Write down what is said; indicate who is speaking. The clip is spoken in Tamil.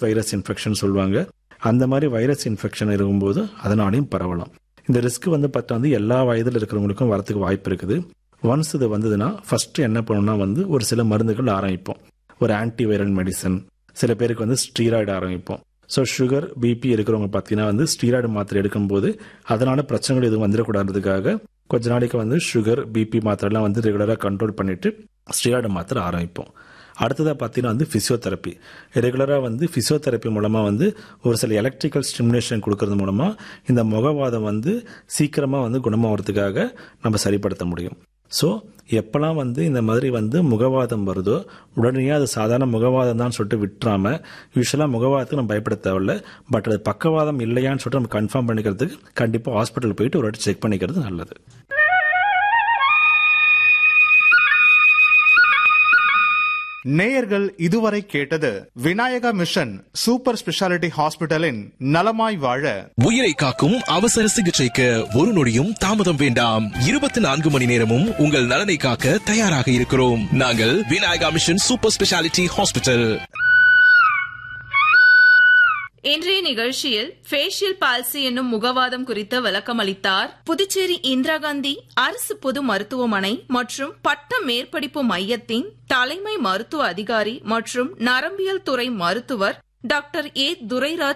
Speaker 1: வைரஸ் இன்ஃபெக்ஷன் சொல்லுவாங்க அந்த மாதிரி வைரஸ் இன்ஃபெக்ஷன் இருக்கும்போது அதனாலையும் பரவலாம் இந்த ரிஸ்க் வந்து பார்த்தா வந்து எல்லா வயதில் இருக்கிறவங்களுக்கும் வரதுக்கு வாய்ப்பு இருக்குது ஒன்ஸ் இது வந்ததுன்னா ஃபர்ஸ்ட் என்ன பண்ணணும்னா வந்து ஒரு சில மருந்துகள் ஆரம்பிப்போம் ஒரு ஆன்டி வைரல் மெடிசன் சில பேருக்கு வந்து ஸ்டீராய்டு ஆரம்பிப்போம் ஸோ சுகர் பிபி இருக்கிறவங்க பார்த்தீங்கன்னா வந்து ஸ்டீராய்டு மாத்திரை எடுக்கும்போது அதனால பிரச்சனைகள் எதுவும் வந்துடக்கூடாதுக்காக கொஞ்ச நாளைக்கு வந்து சுகர் பிபி மாத்திரைலாம் வந்து ரெகுலராக கண்ட்ரோல் பண்ணிட்டு ஸ்டீராய்டு மாத்திரை ஆரம்பிப்போம் அடுத்ததாக பார்த்தீங்கன்னா வந்து ஃபிசியோதெரப்பி ரெகுலராக வந்து ஃபிசியோதெரப்பி மூலமாக வந்து ஒரு சில எலக்ட்ரிக்கல் ஸ்டிமுலேஷன் கொடுக்கறது மூலமாக இந்த முகவாதம் வந்து சீக்கிரமாக வந்து குணமாகறதுக்காக நம்ம சரிப்படுத்த முடியும் ஸோ எப்போல்லாம் வந்து இந்த மாதிரி வந்து முகவாதம் வருதோ உடனடியாக அது சாதாரண முகவாதம் தான் சொல்லிட்டு விட்டுறாம யூஸ்வலாக முகவாதத்துக்கு நம்ம பயப்பட தேவையில்ல பட் அது பக்கவாதம் இல்லையான்னு சொல்லிட்டு நம்ம கன்ஃபார்ம் பண்ணிக்கிறதுக்கு கண்டிப்பாக ஹாஸ்பிட்டல் போயிட்டு ஒரு வாட்டி செக் பண்ணிக்கிறது நல்லது
Speaker 2: நேயர்கள் இதுவரை கேட்டது விநாயகா மிஷன் சூப்பர் ஸ்பெஷாலிட்டி ஹாஸ்பிட்டலின் நலமாய் வாழ
Speaker 3: உயிரை காக்கும் அவசர சிகிச்சைக்கு ஒரு நொடியும் தாமதம் வேண்டாம் இருபத்தி நான்கு மணி நேரமும் உங்கள் நலனை காக்க தயாராக இருக்கிறோம் நாங்கள் Vinayaka mission super speciality hospital
Speaker 4: இன்றைய நிகழ்ச்சியில் ஃபேஷியல் பால்சி என்னும் முகவாதம் குறித்து விளக்கம் அளித்தார் புதுச்சேரி இந்திரா காந்தி அரசு பொது மருத்துவமனை மற்றும் பட்ட மேற்படிப்பு மையத்தின் தலைமை மருத்துவ அதிகாரி மற்றும் நரம்பியல் துறை மருத்துவர் டாக்டர் ஏ துரைராஜ்